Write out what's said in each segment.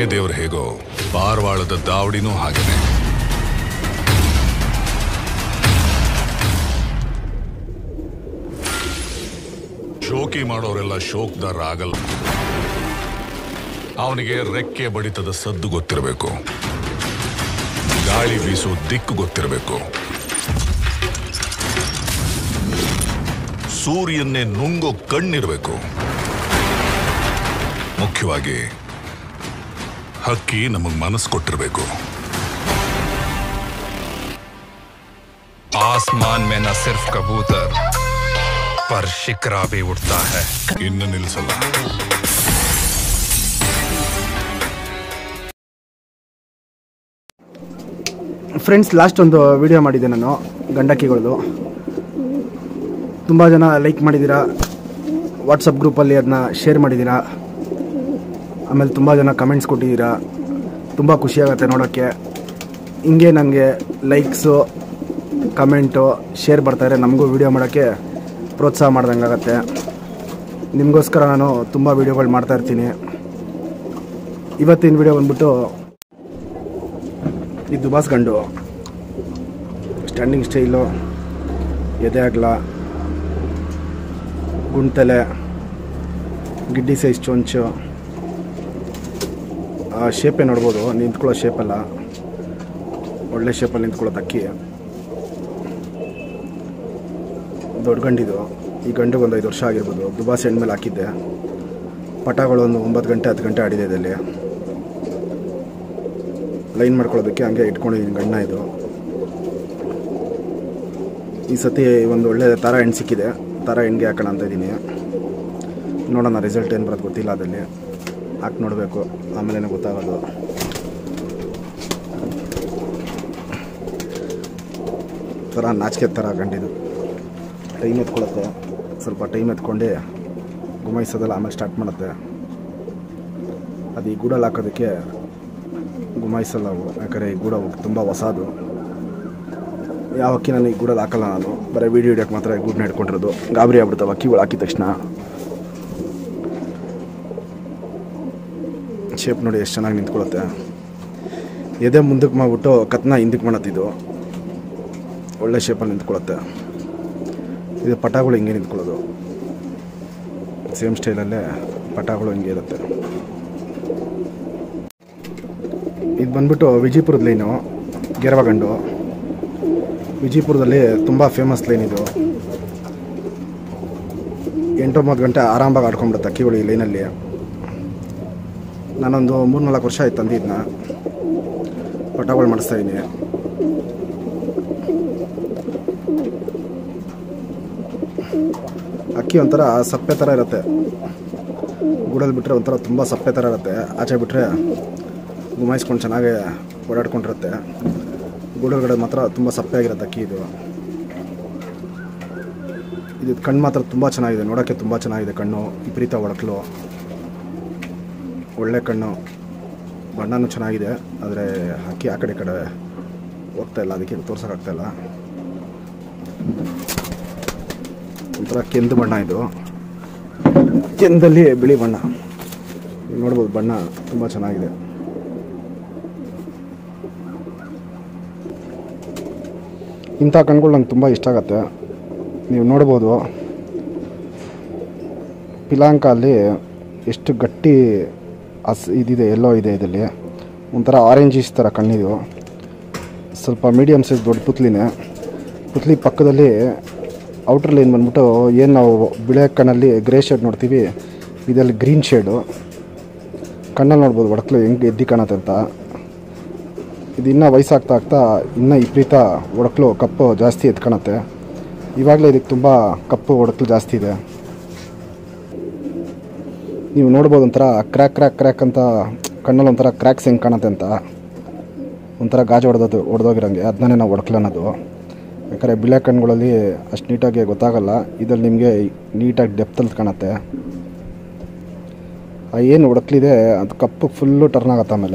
ಮನೆ ದೇವ್ರು ಹೇಗೋ ಪಾರವಾಳದ ದಾವಡಿನೂ ಹಾಗೇನೆ ಶೋಕಿ ಮಾಡೋರೆಲ್ಲ ಶೋಕ್ದಾರ ಆಗಲ್ಲ ಅವನಿಗೆ ರೆಕ್ಕೆ ಬಡಿತದ ಸದ್ದು ಗೊತ್ತಿರಬೇಕು ಗಾಳಿ ಬೀಸೋ ದಿಕ್ಕು ಗೊತ್ತಿರಬೇಕು ಸೂರ್ಯನ್ನೇ ನುಂಗೋ ಕಣ್ಣಿರಬೇಕು ಮುಖ್ಯವಾಗಿ ಹಕ್ಕಿ ನಮಗ್ ಮನಸ್ಸು ಕೊಟ್ಟಿರಬೇಕು आसमान में न सिर्फ कबूतर पर शिकरा भी उड़ता है ಇನ್ನು ನಿಲ್ಸಲ್ಲ ಫ್ರೆಂಡ್ಸ್ ಲಾಸ್ಟ್ ಒಂದು ವಿಡಿಯೋ ಮಾಡಿದ್ದೆ ನಾನು ಗಂಡಕ್ಕಿಗಳದು ತುಂಬ ಜನ ಲೈಕ್ ಮಾಡಿದ್ದೀರಾ ವಾಟ್ಸಪ್ ಗ್ರೂಪಲ್ಲಿ ಅದನ್ನ ಶೇರ್ ಮಾಡಿದ್ದೀರಾ ಆಮೇಲೆ ತುಂಬ ಜನ ಕಮೆಂಟ್ಸ್ ಕೊಟ್ಟಿದ್ದೀರಾ ತುಂಬ ಖುಷಿಯಾಗತ್ತೆ ನೋಡೋಕ್ಕೆ ಹಿಂಗೆ ನನಗೆ ಲೈಕ್ಸು ಕಮೆಂಟು ಶೇರ್ ಬರ್ತಾಯಿದ್ರೆ ನಮಗೂ ವಿಡಿಯೋ ಮಾಡೋಕ್ಕೆ ಪ್ರೋತ್ಸಾಹ ಮಾಡ್ದಂಗಾಗತ್ತೆ ನಿಮಗೋಸ್ಕರ ನಾನು ತುಂಬ ವೀಡಿಯೋಗಳು ಮಾಡ್ತಾ ಇರ್ತೀನಿ ಇವತ್ತಿನ ವಿಡಿಯೋ ಬಂದ್ಬಿಟ್ಟು ಈ ದುಬಾಸ್ ಗಂಡು ಸ್ಟ್ಯಾಂಡಿಂಗ್ ಸ್ಟೈಲು ಎದೆ ಅಗಲ ಗುಂಟಲೆ ಗಿಡ್ಡಿ ಸೈಜ್ ಚೊಂಚು ಆ ಶೇಪೇ ನೋಡ್ಬೋದು ನಿಂತ್ಕೊಳ್ಳೋ ಶೇಪಲ್ಲ ಒಳ್ಳೆ ಶೇಪಲ್ಲಿ ನಿಂತ್ಕೊಳ್ಳೋ ಅಕ್ಕಿ ದೊಡ್ಡ ಗಂಡಿದು ಈ ಗಂಡಿಗೆ ಒಂದು ಐದು ವರ್ಷ ಆಗಿರ್ಬೋದು ದುಬಾಸ್ ಹೆಣ್ಮೇಲೆ ಹಾಕಿದ್ದೆ ಪಟಾಗಳು ಒಂದು ಒಂಬತ್ತು ಗಂಟೆ ಹತ್ತು ಗಂಟೆ ಆಡಿದೆ ಇದರಲ್ಲಿ ಲೈನ್ ಮಾಡ್ಕೊಳ್ಳೋದಕ್ಕೆ ಹಂಗೆ ಇಟ್ಕೊಂಡಿದ್ದೀನಿ ಗಣ್ಣ ಇದು ಈ ಸತಿ ಒಂದು ಒಳ್ಳೆ ಥರ ಹೆಣ್ಣು ಸಿಕ್ಕಿದೆ ಥರ ಹೆಣ್ಣಿಗೆ ಹಾಕೋಣ ಅಂತ ಇದ್ದೀನಿ ನೋಡೋಣ ರಿಸಲ್ಟ್ ಏನು ಬರೋದು ಗೊತ್ತಿಲ್ಲ ಅದಲ್ಲಿ ಹಾಕಿ ನೋಡಬೇಕು ಆಮೇಲೆ ಗೊತ್ತಾಗೋದು ಥರ ನಾಚಿಕೆ ಥರ ಗಂಡಿದು ಟೈಮ್ ಎತ್ಕೊಳ್ಳುತ್ತೆ ಸ್ವಲ್ಪ ಟೈಮ್ ಎತ್ಕೊಂಡೆ ಗುಮಾಯಿಸೋದೆಲ್ಲ ಆಮೇಲೆ ಸ್ಟಾರ್ಟ್ ಮಾಡುತ್ತೆ ಅದು ಈ ಗೂಡಲ್ಲಿ ಹಾಕೋದಕ್ಕೆ ಗುಮಾಯಿಸಲ್ಲ ಅವು ಯಾಕಂದರೆ ಈ ಗೂಡ ತುಂಬ ಹೊಸದು ಯಾವ ಅಕ್ಕಿ ನಾನು ಈ ಗೂಡಲ್ಲಿ ಹಾಕಲ್ಲ ನಾನು ಬರೀ ವೀಡಿಯೋ ಹಿಡಿಯೋಕೆ ಮಾತ್ರ ಈ ಗೂಡನ್ನ ಹಿಡ್ಕೊಂಡಿರೋದು ಗಾಬರಿ ಆಗ್ಬಿಡ್ತಾವೆ ಅಕ್ಕಿಗಳು ಹಾಕಿದ ತಕ್ಷಣ ಶೇಪ್ ನೋಡಿ ಎಷ್ಟು ಚೆನ್ನಾಗಿ ನಿಂತ್ಕೊಳ್ಳುತ್ತೆ ಎದೆ ಮುಂದಕ್ಕೆ ಮಾಡಿಬಿಟ್ಟು ಕತ್ನ ಹಿಂದಕ್ಕೆ ಮಾಡತ್ತಿದ್ದು ಒಳ್ಳೆ ಶೇಪಲ್ಲಿ ನಿಂತ್ಕೊಳ್ಳುತ್ತೆ ಇದು ಪಟಾಗಳು ಹಿಂಗೆ ನಿಂತ್ಕೊಳ್ಳೋದು ಸೇಮ್ ಸ್ಟೈಲಲ್ಲೇ ಪಟಾಗಳು ಹಿಂಗೆ ಇರುತ್ತೆ ಇದು ಬಂದ್ಬಿಟ್ಟು ವಿಜಯಪುರದ ಲೈನು ಗೆರವಗಂಡು ವಿಜಯಪುರದಲ್ಲಿ ತುಂಬ ಫೇಮಸ್ ಲೈನ್ ಇದು ಎಂಟೊಂಬತ್ತು ಗಂಟೆ ಆರಾಮಾಗಿ ಆಡ್ಕೊಂಡ್ಬಿಡುತ್ತೆ ಅಕ್ಕಿಗಳು ಈ ಲೈನಲ್ಲಿ ನಾನೊಂದು ಮೂರು ನಾಲ್ಕು ವರ್ಷ ಆಯ್ತು ತಂದಿದ್ನ ಪಟಾಗಳು ಮಾಡಿಸ್ತಾ ಇದ್ದೀನಿ ಅಕ್ಕಿ ಒಂಥರ ಸಪ್ಪೆ ಥರ ಇರುತ್ತೆ ಗೂಡಲ್ಲಿ ಬಿಟ್ಟರೆ ಒಂಥರ ತುಂಬ ಸಪ್ಪೆ ಥರ ಇರುತ್ತೆ ಆಚೆ ಬಿಟ್ಟರೆ ಗುಮಾಯಿಸ್ಕೊಂಡು ಚೆನ್ನಾಗಿ ಓಡಾಡ್ಕೊಂಡಿರುತ್ತೆ ಗೂಡೊಳಗಡೆ ಮಾತ್ರ ತುಂಬ ಸಪ್ಪೆ ಆಗಿರುತ್ತೆ ಅಕ್ಕಿ ಇದು ಇದು ಕಣ್ಣು ಮಾತ್ರ ತುಂಬ ಚೆನ್ನಾಗಿದೆ ನೋಡೋಕ್ಕೆ ತುಂಬ ಚೆನ್ನಾಗಿದೆ ಕಣ್ಣು ವಿಪರೀತ ಒಡಕಲು ಒಳ್ಳೆ ಕಣ್ಣು ಬಣ್ಣನೂ ಚೆನ್ನಾಗಿದೆ ಆದರೆ ಅಕ್ಕಿ ಆ ಕಡೆ ಈ ಕಡೆ ಹೋಗ್ತಾ ಇಲ್ಲ ಅದಕ್ಕೆ ತೋರ್ಸೋಕ್ಕಾಗ್ತಾ ಇಲ್ಲ ಒಂಥರ ಕೆಂದು ಬಣ್ಣ ಇದು ಕೆಂದಲ್ಲಿ ಬಿಳಿ ಬಣ್ಣ ನೀವು ನೋಡ್ಬೋದು ಬಣ್ಣ ತುಂಬ ಚೆನ್ನಾಗಿದೆ ಇಂಥ ಕಣ್ಗಳು ನಂಗೆ ತುಂಬ ಇಷ್ಟ ಆಗತ್ತೆ ನೀವು ನೋಡ್ಬೋದು ಪಿಲಾಂಕ ಅಲ್ಲಿ ಎಷ್ಟು ಗಟ್ಟಿ ಹಸ್ ಇದಿದೆ ಎಲ್ಲೋ ಇದೆ ಇದರಲ್ಲಿ ಒಂಥರ ಆರೆಂಜಿಸ್ ಥರ ಕಣ್ಣಿದು ಸ್ವಲ್ಪ ಮೀಡಿಯಮ್ ಸೈಜ್ ದೊಡ್ಡ ಪುತ್ಲಿನೇ ಪುತ್ಲಿ ಪಕ್ಕದಲ್ಲಿ ಔಟರ್ ಲೈನ್ ಬಂದ್ಬಿಟ್ಟು ಏನು ನಾವು ಬಿಳೆ ಕಣ್ಣಲ್ಲಿ ಗ್ರೇ ಶೇಡ್ ನೋಡ್ತೀವಿ ಇದರಲ್ಲಿ ಗ್ರೀನ್ ಶೇಡು ಕಣ್ಣಲ್ಲಿ ನೋಡ್ಬೋದು ಒಡಕ್ಲು ಹೆಂಗೆ ಎದ್ದಿ ಕಾಣತ್ತೆ ಅಂತ ಇದು ಇನ್ನೂ ವಯಸ್ಸಾಗ್ತಾ ಆಗ್ತಾ ಇನ್ನೂ ವಿಪರೀತ ಒಡಕ್ಲು ಕಪ್ಪು ಜಾಸ್ತಿ ಎತ್ಕೊಳತ್ತೆ ಇವಾಗಲೇ ಇದಕ್ಕೆ ತುಂಬ ಕಪ್ಪು ಒಡಕ್ಲು ಜಾಸ್ತಿ ಇದೆ ನೀವು ನೋಡ್ಬೋದು ಒಂಥರ ಕ್ರ್ಯಾಕ್ ಕ್ರ್ಯಾಕ್ ಕ್ರ್ಯಾಕ್ ಅಂತ ಕಣ್ಣಲ್ಲಿ ಒಂಥರ ಕ್ರ್ಯಾಕ್ಸ್ ಹೆಂಗೆ ಕಾಣತ್ತೆ ಅಂತ ಒಂಥರ ಗಾಜು ಹೊಡೆದದು ಹೊಡೆದೋಗಿರಂಗೆ ಅದನ್ನೇ ನಾವು ಒಡಕ್ಲು ಅನ್ನೋದು ಯಾಕಂದರೆ ಬಿಳೆ ಕಣ್ಣುಗಳಲ್ಲಿ ಅಷ್ಟು ನೀಟಾಗಿ ಗೊತ್ತಾಗಲ್ಲ ಇದ್ರಲ್ಲಿ ನಿಮಗೆ ನೀಟಾಗಿ ಡೆಪ್ತಲ್ಲಿ ಕಾಣುತ್ತೆ ಆ ಏನು ಒಡಕ್ಲಿದೆ ಅದು ಕಪ್ಪು ಫುಲ್ಲು ಟರ್ನ್ ಆಗತ್ತೆ ಆಮೇಲೆ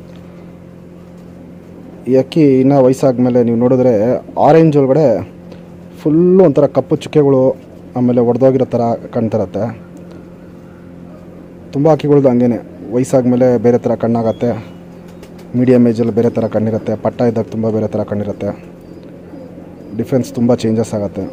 ಈ ಅಕ್ಕಿ ಇನ್ನೂ ವಯಸ್ಸಾದ್ಮೇಲೆ ನೀವು ನೋಡಿದ್ರೆ ಆರೆಂಜ್ ಒಳಗಡೆ ಫುಲ್ಲು ಒಂಥರ ಕಪ್ಪು ಚುಕ್ಕೆಗಳು ಆಮೇಲೆ ಒಡೆದೋಗಿರೋ ಥರ ಕಾಣ್ತಿರತ್ತೆ ತುಂಬ ಅಕ್ಕಿಗಳ್ದು ಹಂಗೇನೆ ವಯಸ್ಸಾದ್ಮೇಲೆ ಬೇರೆ ಥರ ಕಣ್ಣಾಗತ್ತೆ ಮೀಡಿಯಮ್ ಏಜಲ್ಲಿ ಬೇರೆ ಥರ ಕಣ್ಣಿರುತ್ತೆ ಪಟ್ಟ ಇದ್ದಾಗ ತುಂಬ ಬೇರೆ ಥರ ಕಣ್ಣಿರುತ್ತೆ ಡಿಫ್ರೆನ್ಸ್ ತುಂಬ ಚೇಂಜಸ್ ಆಗುತ್ತೆ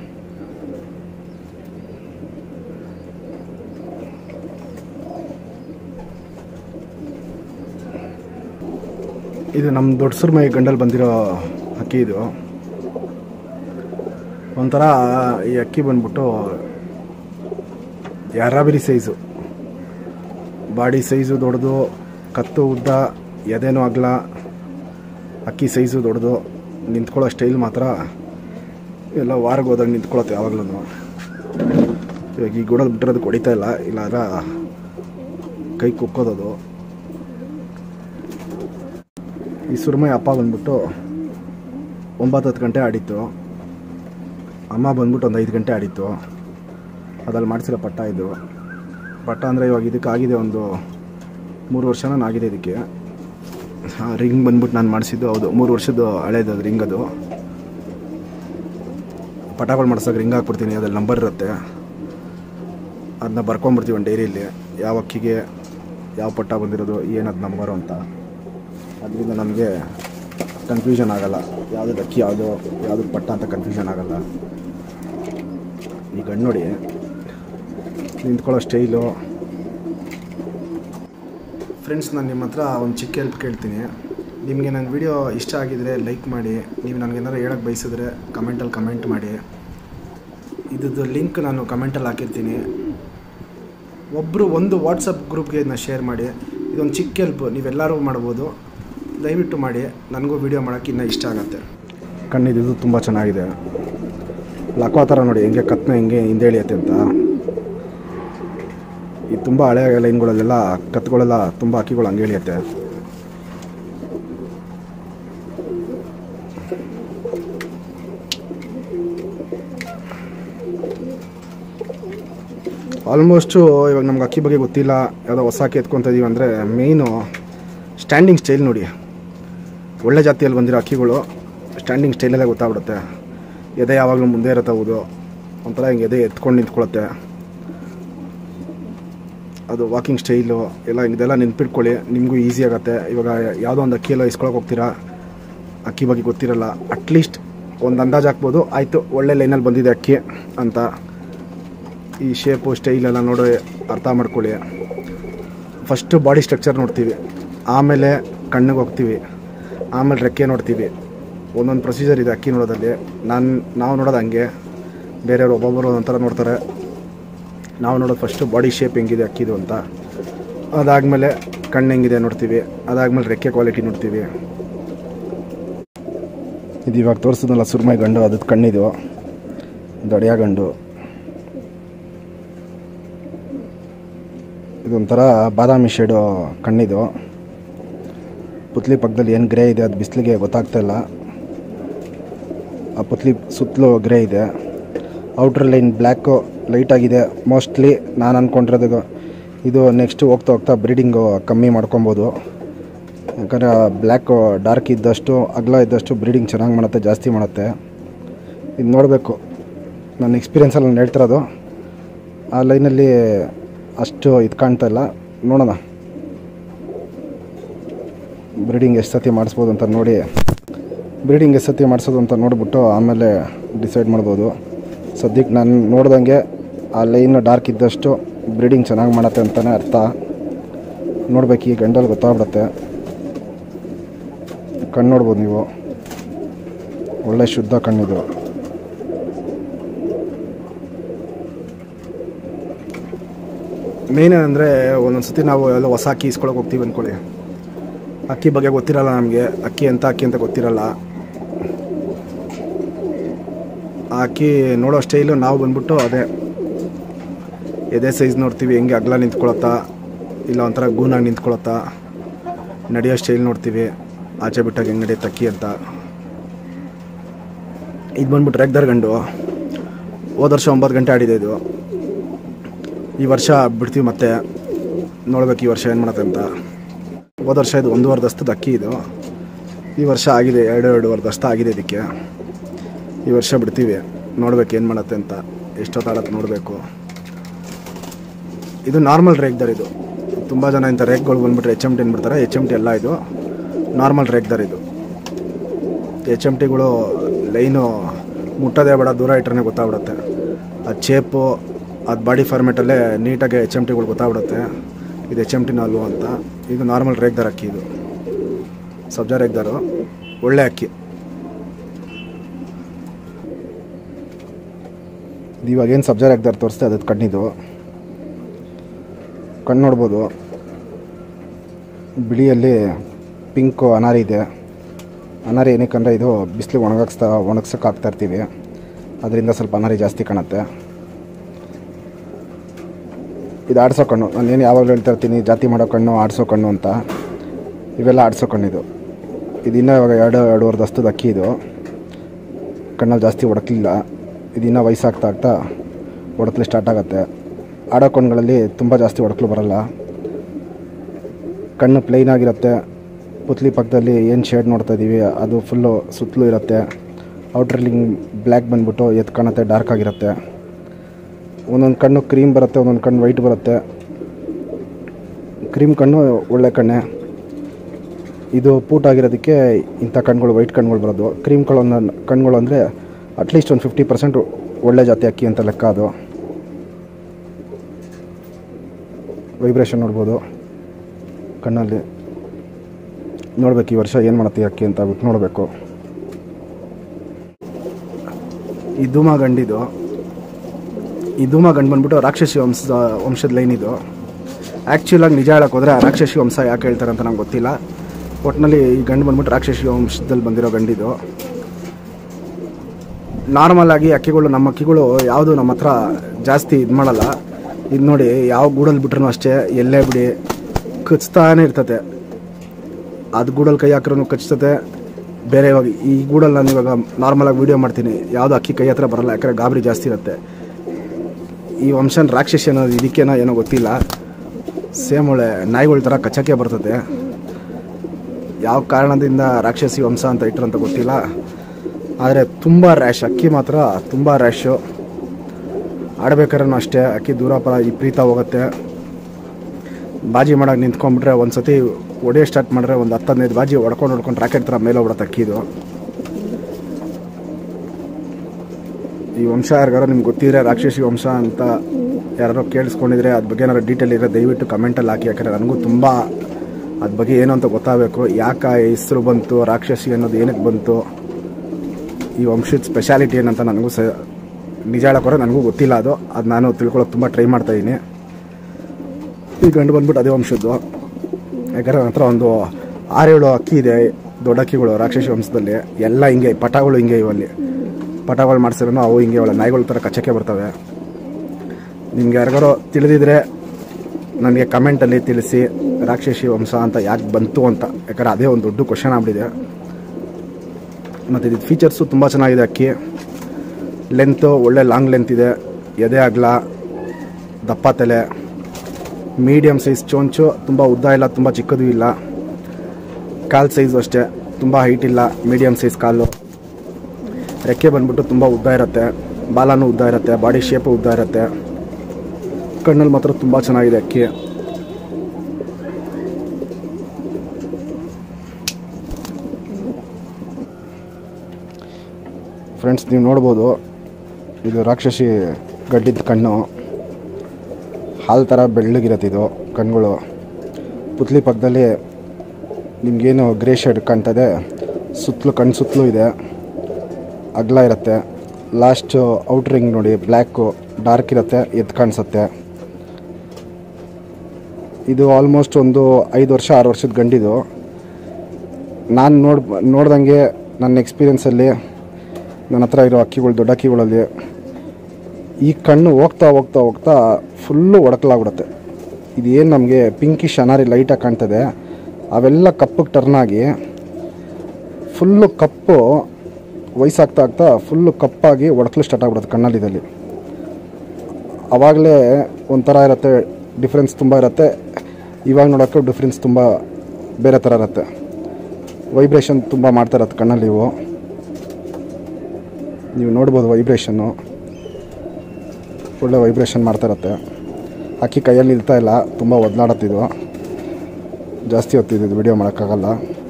ಇದು ನಮ್ಮ ದೊಡ್ಡ ಸುರ್ಮೈ ಗಂಡಲ್ಲಿ ಬಂದಿರೋ ಅಕ್ಕಿ ಇದು ಒಂಥರ ಈ ಅಕ್ಕಿ ಬಂದ್ಬಿಟ್ಟು ಯಾರಾಬಿರಿ ಸೈಜು ಬಾಡಿ ಸೈಜು ದೊಡ್ಡದು ಕತ್ತು ಉದ್ದ ಎದೆನೂ ಅಗಲ ಅಕ್ಕಿ ಸೈಜು ದೊಡ್ಡದು ನಿಂತ್ಕೊಳ್ಳೋ ಸ್ಟೈಲ್ ಮಾತ್ರ ಎಲ್ಲ ವಾರಕ್ಕೆ ಹೋದಾಗ ನಿಂತ್ಕೊಳ್ಳುತ್ತೆ ಯಾವಾಗಲೂ ಇವಾಗ ಈ ಗುಡೋದು ಬಿಟ್ಟಿರೋದು ಹೊಡಿತಾ ಇಲ್ಲ ಇಲ್ಲಾರ ಕೈ ಕುಕ್ಕೋದದು ಈ ಸುರ್ಮೈ ಅಪ್ಪ ಬಂದ್ಬಿಟ್ಟು ಒಂಬತ್ತು ಹತ್ತು ಗಂಟೆ ಆಡಿತ್ತು ಅಮ್ಮ ಬಂದ್ಬಿಟ್ಟು ಒಂದು ಐದು ಗಂಟೆ ಆಡಿತ್ತು ಅದ್ರಲ್ಲಿ ಮಾಡಿಸಿರೋ ಪಟ್ಟ ಇದು ಪಟ್ಟ ಅಂದರೆ ಇವಾಗ ಇದಕ್ಕೆ ಆಗಿದೆ ಒಂದು ಮೂರು ವರ್ಷನ ಆಗಿದೆ ಇದಕ್ಕೆ ರಿಂಗ್ ಬಂದ್ಬಿಟ್ಟು ನಾನು ಮಾಡಿಸಿದ್ದು ಹೌದು ಮೂರು ವರ್ಷದ್ದು ಹಳೇದು ಅದು ರಿಂಗ್ ಅದು ಪಟಾಗಳು ಮಾಡ್ಸೋಕೆ ರಿಂಗ್ ಹಾಕ್ಬಿಡ್ತೀನಿ ಅದ್ರಲ್ಲಿ ನಂಬರ್ ಇರುತ್ತೆ ಅದನ್ನ ಬರ್ಕೊಂಬಿಡ್ತೀವಿ ಒಂದು ಡೈರಿಯಲ್ಲಿ ಯಾವ ಅಕ್ಕಿಗೆ ಯಾವ ಪಟ್ಟ ಬಂದಿರೋದು ಏನದು ನಂಬರು ಅಂತ ಅದರಿಂದ ನಮಗೆ ಕನ್ಫ್ಯೂಷನ್ ಆಗಲ್ಲ ಯಾವುದಕ್ಕೆ ಅಕ್ಕಿ ಯಾವುದು ಯಾವುದಕ್ಕೆ ಪಟ್ಟ ಅಂತ ಕನ್ಫ್ಯೂಷನ್ ಆಗಲ್ಲ ಈ ಗಣ್ಣು ನೋಡಿ ನಿಂತ್ಕೊಳ್ಳೋ ಸ್ಟೈಲು ಫ್ರೆಂಡ್ಸ್ ನಾನು ನಿಮ್ಮ ಹತ್ರ ಒಂದು ಚಿಕ್ಕ ಹೆಲ್ಪ್ ಕೇಳ್ತೀನಿ ನಿಮಗೆ ನನ್ನ ವಿಡಿಯೋ ಇಷ್ಟ ಆಗಿದರೆ ಲೈಕ್ ಮಾಡಿ ನೀವು ನನಗೇನಾದ್ರು ಹೇಳೋಕ್ಕೆ ಬಯಸಿದ್ರೆ ಕಮೆಂಟಲ್ಲಿ ಕಮೆಂಟ್ ಮಾಡಿ ಇದ್ರದ್ದು ಲಿಂಕ್ ನಾನು ಕಮೆಂಟಲ್ಲಿ ಹಾಕಿರ್ತೀನಿ ಒಬ್ಬರು ಒಂದು ವಾಟ್ಸಪ್ ಗ್ರೂಪ್ಗೆ ಇದನ್ನ ಶೇರ್ ಮಾಡಿ ಇದೊಂದು ಚಿಕ್ಕ ಹೆಲ್ಪ್ ನೀವೆಲ್ಲರೂ ಮಾಡ್ಬೋದು ದಯವಿಟ್ಟು ಮಾಡಿ ನನಗೂ ವಿಡಿಯೋ ಮಾಡೋಕ್ಕೆ ಇನ್ನೂ ಇಷ್ಟ ಆಗುತ್ತೆ ಕಣ್ಣಿದ್ದು ತುಂಬ ಚೆನ್ನಾಗಿದೆ ಲಕ್ವಾ ಥರ ನೋಡಿ ಹೆಂಗೆ ಕತ್ನ ಹೆಂಗೆ ಹಿಂದೆ ಎಳಿಯುತ್ತೆ ಅಂತ ಈ ತುಂಬ ಹಳೆ ಲೈನ್ಗಳಲ್ಲೆಲ್ಲ ಕತ್ಗಳೆಲ್ಲ ತುಂಬ ಅಕ್ಕಿಗಳು ಹಂಗೆ ಎಳಿಯುತ್ತೆ ಆಲ್ಮೋಸ್ಟು ಇವಾಗ ನಮ್ಗೆ ಅಕ್ಕಿ ಬಗ್ಗೆ ಗೊತ್ತಿಲ್ಲ ಯಾವುದೋ ಹೊಸ ಅಕ್ಕಿ ಎತ್ಕೊತ ಇದೀವಿ ಅಂದರೆ ಮೇಯ್ನು ಸ್ಟ್ಯಾಂಡಿಂಗ್ ಸ್ಟೈಲ್ ನೋಡಿ ಒಳ್ಳೆ ಜಾತಿಯಲ್ಲಿ ಬಂದಿರೋ ಅಕ್ಕಿಗಳು ಸ್ಟ್ಯಾಂಡಿಂಗ್ ಸ್ಟೈಲಲ್ಲೇ ಗೊತ್ತಾಗ್ಬಿಡುತ್ತೆ ಎದೆ ಯಾವಾಗಲೂ ಮುಂದೆ ಇರುತ್ತೆ ಹೌದು ಒಂಥರ ಹಿಂಗೆ ಎದೆ ಎತ್ಕೊಂಡು ನಿಂತ್ಕೊಳ್ಳುತ್ತೆ ಅದು ವಾಕಿಂಗ್ ಸ್ಟೈಲು ಎಲ್ಲ ಇದೆಲ್ಲ ನೆನ್ಪಿಟ್ಕೊಳ್ಳಿ ನಿಮಗೂ ಈಸಿ ಆಗುತ್ತೆ ಇವಾಗ ಯಾವುದೋ ಒಂದು ಅಕ್ಕಿ ಎಲ್ಲ ಇಸ್ಕೊಳಕ್ಕೆ ಹೋಗ್ತೀರಾ ಅಕ್ಕಿ ಬಗ್ಗೆ ಗೊತ್ತಿರಲ್ಲ ಅಟ್ಲೀಸ್ಟ್ ಒಂದು ಅಂದಾಜು ಹಾಕ್ಬೋದು ಆಯಿತು ಒಳ್ಳೆ ಲೈನಲ್ಲಿ ಬಂದಿದೆ ಅಕ್ಕಿ ಅಂತ ಈ ಶೇಪು ಸ್ಟೈಲ್ ಎಲ್ಲ ನೋಡಿ ಅರ್ಥ ಮಾಡ್ಕೊಳ್ಳಿ ಫಸ್ಟು ಬಾಡಿ ಸ್ಟ್ರಕ್ಚರ್ ನೋಡ್ತೀವಿ ಆಮೇಲೆ ಕಣ್ಣಿಗೆ ಹೋಗ್ತೀವಿ ಆಮೇಲೆ ರೆಕ್ಕೆ ನೋಡ್ತೀವಿ ಒಂದೊಂದು ಪ್ರೊಸೀಜರ್ ಇದೆ ಅಕ್ಕಿ ನೋಡೋದಲ್ಲಿ ನಾನು ನಾವು ನೋಡೋದು ಹಂಗೆ ಬೇರೆಯವರು ಒಬ್ಬೊಬ್ಬರು ಒಂಥರ ನೋಡ್ತಾರೆ ನಾವು ನೋಡೋದು ಫಸ್ಟು ಬಾಡಿ ಶೇಪ್ ಹೆಂಗಿದೆ ಅಕ್ಕಿದು ಅಂತ ಅದಾದಮೇಲೆ ಕಣ್ಣು ಹೆಂಗಿದೆ ನೋಡ್ತೀವಿ ಅದಾದಮೇಲೆ ರೆಕ್ಕೆ ಕ್ವಾಲಿಟಿ ನೋಡ್ತೀವಿ ಇದು ಇವಾಗ ತೋರಿಸಿದ್ನಲ್ಲ ಸುರ್ಮೈ ಗಂಡು ಅದ್ರದ್ದು ಕಣ್ಣಿದು ದಡಿಯ ಗಂಡು ಇದೊಂಥರ ಬಾದಾಮಿ ಶೇಡು ಕಣ್ಣಿದು ಪುತ್ಲಿ ಪಕ್ಕದಲ್ಲಿ ಏನು ಗ್ರೇ ಇದೆ ಅದು ಬಿಸಿಲಿಗೆ ಗೊತ್ತಾಗ್ತಾ ಇಲ್ಲ ಆ ಪುತ್ಲಿ ಸುತ್ತಲೂ ಗ್ರೇ ಇದೆ ಔಟ್ರ್ ಲೈನ್ ಬ್ಲ್ಯಾಕು ಲೈಟಾಗಿದೆ ಮೋಸ್ಟ್ಲಿ ನಾನು ಅಂದ್ಕೊಂಡಿರೋದು ಇದು ನೆಕ್ಸ್ಟ್ ಹೋಗ್ತಾ ಹೋಗ್ತಾ ಬ್ರೀಡಿಂಗು ಕಮ್ಮಿ ಮಾಡ್ಕೊಬೋದು ಯಾಕಂದರೆ ಬ್ಲ್ಯಾಕು ಡಾರ್ಕ್ ಇದ್ದಷ್ಟು ಅಗಲ ಇದ್ದಷ್ಟು ಬ್ರೀಡಿಂಗ್ ಚೆನ್ನಾಗಿ ಮಾಡುತ್ತೆ ಜಾಸ್ತಿ ಮಾಡುತ್ತೆ ಇದು ನೋಡಬೇಕು ನನ್ನ ಎಕ್ಸ್ಪೀರಿಯೆನ್ಸಲ್ಲಿ ನಾನು ಹೇಳ್ತಿರೋದು ಆ ಲೈನಲ್ಲಿ ಅಷ್ಟು ಇದು ಕಾಣ್ತಾ ಇಲ್ಲ ನೋಡೋಣ ಬ್ರೀಡಿಂಗ್ ಎಷ್ಟು ಸತಿ ಮಾಡಿಸ್ಬೋದು ಅಂತ ನೋಡಿ ಬ್ರೀಡಿಂಗ್ ಎಷ್ಟು ಸತಿ ಮಾಡಿಸೋದು ಅಂತ ನೋಡಿಬಿಟ್ಟು ಆಮೇಲೆ ಡಿಸೈಡ್ ಮಾಡ್ಬೋದು ಸದ್ಯಕ್ಕೆ ನಾನು ನೋಡ್ದಂಗೆ ಆ ಲೈನ್ ಡಾರ್ಕ್ ಇದ್ದಷ್ಟು ಬ್ರೀಡಿಂಗ್ ಚೆನ್ನಾಗಿ ಮಾಡತ್ತೆ ಅಂತಲೇ ಅರ್ಥ ನೋಡ್ಬೇಕು ಈ ಗಂಡಲ್ಲಿ ಗೊತ್ತಾಗ್ಬಿಡುತ್ತೆ ಕಣ್ಣು ನೋಡ್ಬೋದು ನೀವು ಒಳ್ಳೆ ಶುದ್ಧ ಕಣ್ಣಿದು ಮೇನ್ ಅಂದರೆ ಒಂದೊಂದು ಸತಿ ನಾವು ಎಲ್ಲ ಹೊಸ ಅಕ್ಕಿ ಇಸ್ಕೊಳಕ್ಕೆ ಹೋಗ್ತೀವಿ ಅಂದ್ಕೊಳ್ಳಿ ಅಕ್ಕಿ ಬಗ್ಗೆ ಗೊತ್ತಿರಲ್ಲ ನಮಗೆ ಅಕ್ಕಿ ಎಂತ ಅಕ್ಕಿ ಅಂತ ಗೊತ್ತಿರಲ್ಲ ಆ ಅಕ್ಕಿ ನೋಡೋ ಸ್ಟೈಲು ನಾವು ಬಂದ್ಬಿಟ್ಟು ಅದೇ ಎದೆ ಸೈಜ್ ನೋಡ್ತೀವಿ ಹೆಂಗೆ ಅಗಲ ನಿಂತ್ಕೊಳತ್ತಾ ಇಲ್ಲ ಒಂಥರ ಗೂನಾಗಿ ನಿಂತ್ಕೊಳತ್ತಾ ನಡೆಯೋ ಸ್ಟೈಲ್ ನೋಡ್ತೀವಿ ಆಚೆ ಬಿಟ್ಟಾಗ ಹೆಂಗೆ ನಡೆಯುತ್ತೆ ಅಕ್ಕಿ ಅಂತ ಇದು ಬಂದ್ಬಿಟ್ಟು ರೆಗ್ದರ್ ಗಂಡು ಹೋದ ವರ್ಷ ಒಂಬತ್ತು ಗಂಟೆ ಆಡಿದೆ ಇದು ಈ ವರ್ಷ ಬಿಡ್ತೀವಿ ಮತ್ತೆ ನೋಡ್ಬೇಕು ಈ ವರ್ಷ ಏನು ಮಾಡತ್ತೆ ಅಂತ ಹೋದ ವರ್ಷ ಇದು ಒಂದೂವರೆ ದಸ್ತದ ಅಕ್ಕಿ ಇದು ಈ ವರ್ಷ ಆಗಿದೆ ಎರಡು ಎರಡೂವರೆ ದಸ್ತ ಆಗಿದೆ ಇದಕ್ಕೆ ಈ ವರ್ಷ ಬಿಡ್ತೀವಿ ನೋಡ್ಬೇಕು ಏನು ಮಾಡತ್ತೆ ಅಂತ ಎಷ್ಟೊತ್ತಾಡತ್ತೆ ನೋಡಬೇಕು ಇದು ನಾರ್ಮಲ್ ರೇಗ್ದರ್ ಇದು ತುಂಬ ಜನ ಇಂಥ ರೇಕ್ಗಳು ಬಂದ್ಬಿಟ್ರೆ ಎಚ್ ಎಮ್ ಟಿ ಅಂದ್ಬಿಡ್ತಾರೆ ಎಚ್ ಎಮ್ ಟಿ ಎಲ್ಲ ಇದು ನಾರ್ಮಲ್ ರೇಕ್ದಾರ ಇದು ಎಚ್ ಎಮ್ ಟಿಗಳು ಲೈನು ಮುಟ್ಟೋದೇ ಬೇಡ ದೂರ ಇಟ್ಟರೆ ಗೊತ್ತಾಗ್ಬಿಡುತ್ತೆ ಅದು ಚೇಪು ಅದು ಬಾಡಿ ಫಾರ್ಮೆಟಲ್ಲೇ ನೀಟಾಗಿ ಎಚ್ ಎಮ್ ಟಿಗಳು ಗೊತ್ತಾಗ್ಬಿಡುತ್ತೆ ಇದು ಎಚ್ ಎಮ್ ಟಿನ ಅಲ್ವೋ ಅಂತ ಇದು ನಾರ್ಮಲ್ ರೇಕ್ದಾರ್ ಅಕ್ಕಿ ಇದು ಸಬ್ಜಾ ರೇಕ್ದಾರು ಒಳ್ಳೆ ಅಕ್ಕಿ ಇದು ಇವಾಗೇನು ಸಬ್ಜಾ ರೇಕ್ದಾರ್ ತೋರಿಸ್ತೆ ಅದಕ್ಕೆ ಕಣ್ಣಿದು ಕಣ್ಣು ನೋಡ್ಬೋದು ಬಿಳಿಯಲ್ಲಿ ಪಿಂಕು ಅನಾರಿ ಇದೆ ಅನಾರಿ ಏನಕ್ಕಂದರೆ ಇದು ಬಿಸಿಲಿಗೆ ಒಣಗಿಸ್ತಾ ಒಣಗ್ಸಕ್ಕೆ ಹಾಕ್ತಾ ಇರ್ತೀವಿ ಅದರಿಂದ ಸ್ವಲ್ಪ ಅನಾರಿ ಜಾಸ್ತಿ ಕಾಣುತ್ತೆ ಇದು ಆಡಿಸೋ ಕಣ್ಣು ನಾನು ಏನು ಯಾವಾಗಲೂ ಹೇಳ್ತಾ ಇರ್ತೀನಿ ಜಾತಿ ಮಾಡೋ ಕಣ್ಣು ಆಡಿಸೋ ಕಣ್ಣು ಅಂತ ಇವೆಲ್ಲ ಆಡಿಸೋ ಕಣ್ಣಿದು ಇದು ಇನ್ನೂ ಇವಾಗ ಎರಡು ಎರಡೂವರೆ ದಸ್ತದ ಅಕ್ಕಿ ಇದು ಕಣ್ಣಲ್ಲಿ ಜಾಸ್ತಿ ಒಡಕಲಿಲ್ಲ ಇದು ಇನ್ನೂ ವಯಸ್ಸಾಗ್ತಾ ಆಗ್ತಾ ಒಡಕಲಿ ಸ್ಟಾರ್ಟ್ ಆಗುತ್ತೆ ಆಡೋ ಕಣ್ಣುಗಳಲ್ಲಿ ತುಂಬ ಜಾಸ್ತಿ ಒಡಕಲು ಬರಲ್ಲ ಕಣ್ಣು ಪ್ಲೈನ್ ಆಗಿರುತ್ತೆ ಪುತ್ಲಿ ಪಕ್ಕದಲ್ಲಿ ಏನು ಶೇಡ್ ನೋಡ್ತಾ ಇದ್ದೀವಿ ಅದು ಫುಲ್ಲು ಸುತ್ತಲೂ ಇರುತ್ತೆ ಔಟ್ರಲ್ಲಿಂಗ್ ಬ್ಲ್ಯಾಕ್ ಬಂದ್ಬಿಟ್ಟು ಎದ್ದು ಕಾಣುತ್ತೆ ಡಾರ್ಕ್ ಆಗಿರುತ್ತೆ ಒಂದೊಂದು ಕಣ್ಣು ಕ್ರೀಮ್ ಬರುತ್ತೆ ಒಂದೊಂದು ಕಣ್ಣು ವೈಟ್ ಬರುತ್ತೆ ಕ್ರೀಮ್ ಕಣ್ಣು ಒಳ್ಳೆ ಕಣ್ಣೆ ಇದು ಪೂಟ್ ಆಗಿರೋದಕ್ಕೆ ಇಂಥ ಕಣ್ಗಳು ವೈಟ್ ಕಣ್ಗಳು ಬರೋದು ಕ್ರೀಮ್ ಕಣ್ಣು ಕಣ್ಗಳು ಅಂದರೆ ಅಟ್ಲೀಸ್ಟ್ ಒಂದು ಫಿಫ್ಟಿ ಪರ್ಸೆಂಟ್ ಒಳ್ಳೆ ಜಾತಿ ಅಕ್ಕಿ ಅಂತ ಲೆಕ್ಕ ಅದು ವೈಬ್ರೇಷನ್ ನೋಡ್ಬೋದು ಕಣ್ಣಲ್ಲಿ ನೋಡ್ಬೇಕು ಈ ವರ್ಷ ಏನು ಮಾಡತ್ತೆ ಈ ಅಕ್ಕಿ ಅಂತ ಬಿಟ್ಟು ನೋಡಬೇಕು ಈ ಧೂಮ ಗಂಡಿದು ಈ ಧೂಮ ಗಂಡು ಬಂದ್ಬಿಟ್ಟು ರಾಕ್ಷಸಿ ವಂಶ ವಂಶದ ಲೈನ್ ಇದು ಆ್ಯಕ್ಚುಲಾಗಿ ನಿಜ ಹೇಳಕ್ಕೆ ಹೋದರೆ ಆ ರಾಕ್ಷಸಿ ವಂಶ ಯಾಕೆ ಹೇಳ್ತಾರೆ ಅಂತ ನಂಗೆ ಗೊತ್ತಿಲ್ಲ ಒಟ್ಟಿನಲ್ಲಿ ಈ ಗಂಡು ಬಂದ್ಬಿಟ್ಟು ರಾಕ್ಷಸಿ ವಂಶದಲ್ಲಿ ಬಂದಿರೋ ಗಂಡಿದು ನಾರ್ಮಲ್ ಆಗಿ ಅಕ್ಕಿಗಳು ನಮ್ಮ ಅಕ್ಕಿಗಳು ಯಾವುದು ನಮ್ಮ ಹತ್ರ ಜಾಸ್ತಿ ಇದು ಮಾಡಲ್ಲ ಇದು ನೋಡಿ ಯಾವ ಗೂಡಲ್ಲಿ ಬಿಟ್ರೂ ಅಷ್ಟೇ ಎಲ್ಲೇ ಬಿಡಿ ಕಚ್ತಾನೆ ಇರ್ತತೆ ಅದು ಗೂಡಲ್ಲಿ ಕೈ ಹಾಕ್ರೂ ಕಚ್ತತೆ ಬೇರೆ ಇವಾಗ ಈ ಗೂಡಲ್ಲಿ ನಾನು ಇವಾಗ ನಾರ್ಮಲಾಗಿ ವೀಡಿಯೋ ಮಾಡ್ತೀನಿ ಯಾವುದು ಅಕ್ಕಿ ಕೈ ಹತ್ರ ಬರಲ್ಲ ಯಾಕಂದರೆ ಗಾಬರಿ ಜಾಸ್ತಿ ಇರುತ್ತೆ ಈ ವಂಶನ ರಾಕ್ಷಸಿ ಅನ್ನೋದು ಇದಕ್ಕೇನೋ ಏನೋ ಗೊತ್ತಿಲ್ಲ ಸೇಮ್ ಒಳ್ಳೆ ನಾಯಿಗಳ ಥರ ಕಚ್ಚಕ್ಕೆ ಬರ್ತದೆ ಯಾವ ಕಾರಣದಿಂದ ರಾಕ್ಷಸಿ ವಂಶ ಅಂತ ಇಟ್ಟರು ಅಂತ ಗೊತ್ತಿಲ್ಲ ಆದರೆ ತುಂಬ ರ್ಯಾಶ್ ಅಕ್ಕಿ ಮಾತ್ರ ತುಂಬ ರ್ಯಾಶು ಆಡ್ಬೇಕಾದ್ರೂ ಅಷ್ಟೇ ಅಕ್ಕಿ ದೂರ ಪರ ವಿಪರೀತ ಹೋಗುತ್ತೆ ಬಾಜಿ ಮಾಡೋಕೆ ನಿಂತ್ಕೊಂಡ್ಬಿಟ್ರೆ ಒಂದು ಸತಿ ಒಡೆಯೋ ಸ್ಟಾರ್ಟ್ ಮಾಡಿದ್ರೆ ಒಂದು ಹತ್ತು ಹದಿನೈದು ಬಾಜಿ ಹೊಡ್ಕೊಂಡು ಹೊಡ್ಕೊಂಡು ರಾಕೆಟ್ ಥರ ಮೇಲೆ ಹೋಗ್ಬಿಡುತ್ತೆ ಅಕ್ಕಿದು ಈ ವಂಶ ಯಾರಿಗಾರೋ ನಿಮ್ಗೆ ಗೊತ್ತಿದ್ರೆ ರಾಕ್ಷಸಿ ವಂಶ ಅಂತ ಯಾರೋ ಕೇಳಿಸ್ಕೊಂಡಿದ್ರೆ ಅದ್ರ ಬಗ್ಗೆ ಏನಾದ್ರು ಡೀಟೇಲ್ ಇದ್ರೆ ದಯವಿಟ್ಟು ಕಮೆಂಟಲ್ಲಿ ಹಾಕಿ ಯಾಕಂದರೆ ನನಗೂ ತುಂಬ ಅದ್ರ ಬಗ್ಗೆ ಏನು ಅಂತ ಗೊತ್ತಾಗಬೇಕು ಯಾಕೆ ಹೆಸರು ಬಂತು ರಾಕ್ಷಸಿ ಅನ್ನೋದು ಏನಕ್ಕೆ ಬಂತು ಈ ವಂಶದ ಸ್ಪೆಷಾಲಿಟಿ ಏನಂತ ನನಗೂ ಸ ನಿಜ ಹೇಳೋಕ್ಕೋರೆ ನನಗೂ ಗೊತ್ತಿಲ್ಲ ಅದು ಅದು ನಾನು ತಿಳ್ಕೊಳ್ಳೋಕೆ ತುಂಬ ಟ್ರೈ ಮಾಡ್ತಾಯಿದ್ದೀನಿ ಈ ಗಂಡು ಬಂದ್ಬಿಟ್ಟು ಅದೇ ವಂಶದ್ದು ಯಾಕಂದರೆ ನನ್ನ ಹತ್ರ ಒಂದು ಆರೇಳು ಅಕ್ಕಿ ಇದೆ ದೊಡ್ಡ ಅಕ್ಕಿಗಳು ರಾಕ್ಷಸಿ ವಂಶದಲ್ಲಿ ಎಲ್ಲ ಹಿಂಗೆ ಪಟಾಗಳು ಹಿಂಗೆ ಇವಲ್ಲಿ ಪಟಾಗಳು ಮಾಡಿಸಿದ್ರು ಅವು ಹಿಂಗೆ ಒಳ್ಳೆ ನಾಯಿಗಳ ಥರ ಕಚ್ಚಕ್ಕೆ ಬರ್ತವೆ ನಿಮ್ಗೆ ಯಾರಿಗಾರೋ ತಿಳಿದಿದ್ರೆ ನನಗೆ ಕಮೆಂಟಲ್ಲಿ ತಿಳಿಸಿ ರಾಕ್ಷಸಿ ವಂಶ ಅಂತ ಯಾಕೆ ಬಂತು ಅಂತ ಯಾಕಂದರೆ ಅದೇ ಒಂದು ದೊಡ್ಡ ಕ್ವಶನ್ ಆಗ್ಬಿಟ್ಟಿದೆ ಮತ್ತು ಇದು ಫೀಚರ್ಸು ತುಂಬ ಚೆನ್ನಾಗಿದೆ ಅಕ್ಕಿ ಲೆಂತು ಒಳ್ಳೆ ಲಾಂಗ್ ಲೆಂತ್ ಇದೆ ಎದೆ ಅಗಲ ದಪ್ಪ ತಲೆ ಮೀಡಿಯಮ್ ಸೈಜ್ ಚೋಂಚು ತುಂಬ ಉದ್ದ ಇಲ್ಲ ತುಂಬ ಚಿಕ್ಕದು ಇಲ್ಲ ಕಾಲು ಸೈಜು ಅಷ್ಟೇ ತುಂಬ ಹೈಟ್ ಇಲ್ಲ ಮೀಡಿಯಮ್ ಸೈಜ್ ಕಾಲು ರೆಕ್ಕೆ ಬಂದ್ಬಿಟ್ಟು ತುಂಬ ಉದ್ದ ಇರುತ್ತೆ ಬಾಲನೂ ಉದ್ದ ಇರುತ್ತೆ ಬಾಡಿ ಶೇಪು ಉದ್ದ ಇರುತ್ತೆ ಕಣ್ಣಲ್ಲಿ ಮಾತ್ರ ತುಂಬ ಚೆನ್ನಾಗಿದೆ ಅಕ್ಕಿ ಫ್ರೆಂಡ್ಸ್ ನೀವು ನೋಡ್ಬೋದು ಇದು ರಾಕ್ಷಸಿ ಗಡ್ಡಿದ ಕಣ್ಣು ಹಾಲು ಥರ ಬೆಳ್ಳಗಿರುತ್ತೆ ಇದು ಕಣ್ಣುಗಳು ಪುತ್ಲಿ ಪಕ್ಕದಲ್ಲಿ ನಿಮಗೇನು ಗ್ರೇ ಶೇಡ್ ಕಾಣ್ತದೆ ಸುತ್ತಲೂ ಕಣ್ಣು ಸುತ್ತಲೂ ಇದೆ ಅಗಲ ಇರುತ್ತೆ ಲಾಸ್ಟ್ ಔಟ್ರಿಂಗ್ ನೋಡಿ ಬ್ಲ್ಯಾಕು ಡಾರ್ಕ್ ಇರುತ್ತೆ ಎದ್ದು ಕಾಣಿಸುತ್ತೆ ಇದು ಆಲ್ಮೋಸ್ಟ್ ಒಂದು ಐದು ವರ್ಷ ಆರು ವರ್ಷದ ಗಂಡಿದು ನಾನು ನೋಡ್ ನೋಡ್ದಂಗೆ ನನ್ನ ಎಕ್ಸ್ಪೀರಿಯೆನ್ಸಲ್ಲಿ ನನ್ನ ಹತ್ರ ಇರೋ ಅಕ್ಕಿಗಳು ದೊಡ್ಡ ಅಕ್ಕಿಗಳಲ್ಲಿ ಈ ಕಣ್ಣು ಹೋಗ್ತಾ ಹೋಗ್ತಾ ಹೋಗ್ತಾ ಫುಲ್ಲು ಒಡಕಲಾಗ್ಬಿಡುತ್ತೆ ಇದು ಏನು ನಮಗೆ ಪಿಂಕಿಶ್ ಅನಾರಿ ಲೈಟಾಗಿ ಕಾಣ್ತದೆ ಅವೆಲ್ಲ ಕಪ್ಪಗೆ ಟರ್ನ್ ಆಗಿ ಫುಲ್ಲು ಕಪ್ಪು ವಯಸ್ಸಾಗ್ತಾ ಆಗ್ತಾ ಫುಲ್ಲು ಕಪ್ಪಾಗಿ ಒಡಕಲು ಸ್ಟಾರ್ಟ್ ಆಗ್ಬಿಡುತ್ತೆ ಕಣ್ಣಲ್ಲಿ ಇದಲ್ಲಿ ಆವಾಗಲೇ ಒಂಥರ ಇರುತ್ತೆ ಡಿಫ್ರೆನ್ಸ್ ತುಂಬ ಇರುತ್ತೆ ಇವಾಗ ನೋಡೋಕ್ಕೆ ಡಿಫ್ರೆನ್ಸ್ ತುಂಬ ಬೇರೆ ಥರ ಇರುತ್ತೆ ವೈಬ್ರೇಷನ್ ತುಂಬ ಮಾಡ್ತಾ ಇರತ್ತೆ ಕಣ್ಣಲ್ಲಿ ಇವು ನೀವು ನೋಡ್ಬೋದು ವೈಬ್ರೇಷನ್ನು ಒಳ್ಳೆ ವೈಬ್ರೇಷನ್ ಮಾಡ್ತಾ ಇರತ್ತೆ ಅಕ್ಕಿ ಕೈಯಲ್ಲಿ ನಿಲ್ತಾ ಇಲ್ಲ ತುಂಬ ಒದ್ಲಾಡತ್ತಿದ್ವು ಜಾಸ್ತಿ ಹೊತ್ತಿದ್ದು ವಿಡಿಯೋ ಮಾಡೋಕ್ಕಾಗಲ್ಲ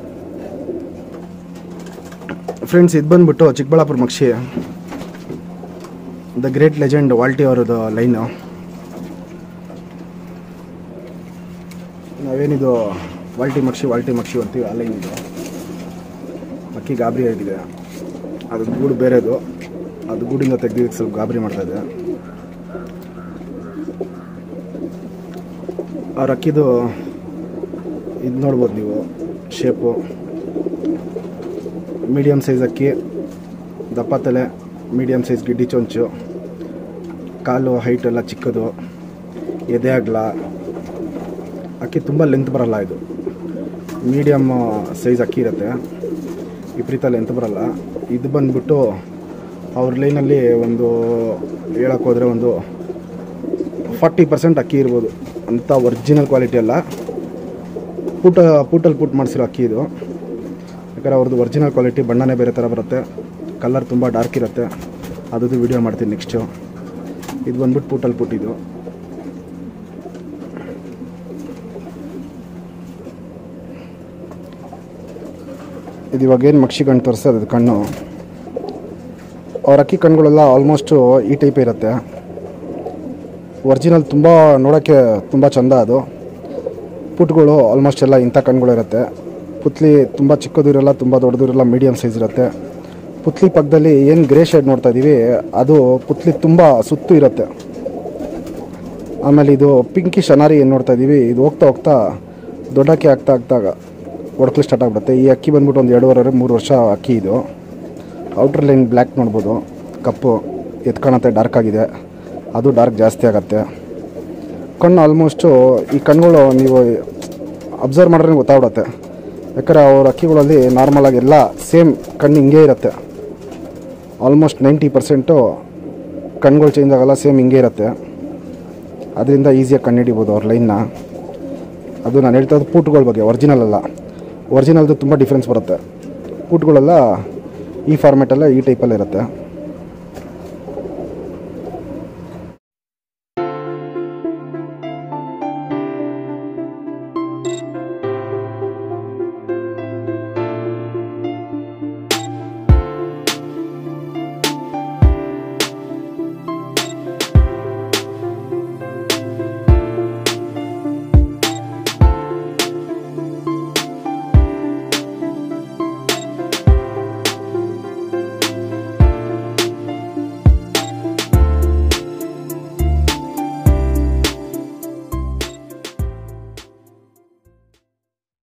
ಫ್ರೆಂಡ್ಸ್ ಇದು ಬಂದ್ಬಿಟ್ಟು ಚಿಕ್ಕಬಳ್ಳಾಪುರ ಮಕ್ಷಿ ದ ಗ್ರೇಟ್ ಲೆಜೆಂಡ್ ವಾಲ್ಟಿ ಅವರದ್ದು ಲೈನು ನಾವೇನಿದು ವಾಲ್ಟಿ ಮಕ್ಷಿ ವಾಲ್ಟಿ ಮಕ್ಷಿ ಅಂತೀವಿ ಆ ಲೈನ್ ಇದು ಅಕ್ಕಿ ಗಾಬರಿ ಆಗಿದೆ ಅದು ಗೂಡು ಬೇರೆದು ಅದು ಗೂಡಿಂದ ತೆಗ್ದಿದ್ದಕ್ಕೆ ಸ್ವಲ್ಪ ಗಾಬರಿ ಮಾಡ್ತಾ ಇದೆ ಅವ್ರ ಅಕ್ಕಿದು ಇದು ನೋಡ್ಬೋದು ನೀವು ಶೇಪು ಮೀಡಿಯಮ್ ಸೈಜ್ ಅಕ್ಕಿ ದಪ್ಪ ತಲೆ ಮೀಡಿಯಮ್ ಸೈಜ್ ಗಿಡ್ಡಿ ಚೊಂಚು ಕಾಲು ಹೈಟ್ ಎಲ್ಲ ಚಿಕ್ಕದು ಎದೆ ಅಗಲ ಅಕ್ಕಿ ತುಂಬ ಲೆಂತ್ ಬರಲ್ಲ ಇದು ಮೀಡಿಯಮ್ ಸೈಜ್ ಅಕ್ಕಿ ಇರುತ್ತೆ ವಿಪರೀತ ಲೆಂತ್ ಬರಲ್ಲ ಇದು ಬಂದ್ಬಿಟ್ಟು ಅವ್ರ ಲೈನಲ್ಲಿ ಒಂದು ಹೇಳಕ್ಕೆ ಹೋದರೆ ಒಂದು ಫಾರ್ಟಿ ಪರ್ಸೆಂಟ್ ಅಕ್ಕಿ ಇರ್ಬೋದು ಅಂಥ ಒರಿಜಿನಲ್ ಕ್ವಾಲಿಟಿ ಅಲ್ಲ ಪುಟ ಪೂಟಲ್ಲಿ ಪುಟ್ ಮಾಡಿಸಿರೋ ಅಕ್ಕಿ ಇದು ಯಾಕಂದರೆ ಅವ್ರದ್ದು ಒರಿಜಿನಲ್ ಕ್ವಾಲಿಟಿ ಬಣ್ಣನೇ ಬೇರೆ ಥರ ಬರುತ್ತೆ ಕಲರ್ ತುಂಬ ಡಾರ್ಕ್ ಇರುತ್ತೆ ಅದ್ರದ್ದು ವಿಡಿಯೋ ಮಾಡ್ತೀನಿ ನೆಕ್ಸ್ಟು ಇದು ಬಂದ್ಬಿಟ್ಟು ಪೂಟಲ್ಲಿ ಪುಟ್ ಇದು ಇದು ಇವಾಗ ಏನು ಮಕ್ಷಿ ಕಣ್ಣು ತೋರಿಸ್ತದೆ ಅದು ಕಣ್ಣು ಅವ್ರ ಅಕ್ಕಿ ಕಣ್ಣುಗಳೆಲ್ಲ ಆಲ್ಮೋಸ್ಟು ಈ ಟೈಪೇ ಇರುತ್ತೆ ಒರಿಜಿನಲ್ ತುಂಬ ನೋಡೋಕ್ಕೆ ತುಂಬ ಚಂದ ಅದು ಪುಟ್ಗಳು ಆಲ್ಮೋಸ್ಟ್ ಎಲ್ಲ ಇಂಥ ಕಣ್ಗಳು ಇರುತ್ತೆ ಪುತ್ಲಿ ತುಂಬ ಚಿಕ್ಕದು ಇರಲ್ಲ ತುಂಬ ದೊಡ್ಡದು ಇರಲ್ಲ ಮೀಡಿಯಮ್ ಸೈಜ್ ಇರುತ್ತೆ ಪುತ್ಲಿ ಪಕ್ಕದಲ್ಲಿ ಏನು ಗ್ರೇ ಶೇಡ್ ನೋಡ್ತಾ ಇದ್ದೀವಿ ಅದು ಪುತ್ಲಿ ತುಂಬ ಸುತ್ತು ಇರುತ್ತೆ ಆಮೇಲೆ ಇದು ಪಿಂಕಿಶ್ ಅನಾರಿ ಏನು ನೋಡ್ತಾ ಇದ್ದೀವಿ ಇದು ಹೋಗ್ತಾ ಹೋಗ್ತಾ ದೊಡ್ಡಕ್ಕೆ ಆಗ್ತಾ ಆಗ್ತಾಗ ಒಡಕ್ಲು ಸ್ಟಾರ್ಟ್ ಆಗಿಬಿಡುತ್ತೆ ಈ ಅಕ್ಕಿ ಬಂದ್ಬಿಟ್ಟು ಒಂದು ಎರಡೂವರೆ ಮೂರು ವರ್ಷ ಅಕ್ಕಿ ಇದು ಔಟ್ರ್ ಲೈನ್ ಬ್ಲ್ಯಾಕ್ ನೋಡ್ಬೋದು ಕಪ್ಪು ಎತ್ಕೊಳತ್ತೆ ಡಾರ್ಕ್ ಆಗಿದೆ ಅದು ಡಾರ್ಕ್ ಜಾಸ್ತಿ ಆಗುತ್ತೆ ಕಣ್ಣು ಆಲ್ಮೋಸ್ಟು ಈ ಕಣ್ಣುಗಳು ನೀವು ಅಬ್ಸರ್ವ್ ಮಾಡಿದ್ರೆ ಗೊತ್ತಾಗ್ಬಿಡುತ್ತೆ ಯಾಕಂದರೆ ಅವ್ರ ಅಕ್ಕಿಗಳಲ್ಲಿ ನಾರ್ಮಲಾಗಿ ಎಲ್ಲ ಸೇಮ್ ಕಣ್ಣು ಹಿಂಗೆ ಇರುತ್ತೆ ಆಲ್ಮೋಸ್ಟ್ ನೈಂಟಿ ಪರ್ಸೆಂಟು ಕಣ್ಗಳು ಚೇಂಜ್ ಆಗಲ್ಲ ಸೇಮ್ ಹಿಂಗೆ ಇರುತ್ತೆ ಅದರಿಂದ ಈಸಿಯಾಗಿ ಕಂಡುಹಿಡಿಬೋದು ಅವ್ರ ಲೈನ್ನ ಅದು ನಾನು ಹೇಳ್ತಾ ಇರೋದು ಪೂಟ್ಗಳ ಬಗ್ಗೆ ಒರಿಜಿನಲ್ ಅಲ್ಲ ಒರಿಜಿನಲ್ದು ತುಂಬ ಡಿಫ್ರೆನ್ಸ್ ಬರುತ್ತೆ ಪೂಟ್ಗಳೆಲ್ಲ ಈ ಫಾರ್ಮೆಟೆಲ್ಲ ಈ ಟೈಪಲ್ಲಿ ಇರುತ್ತೆ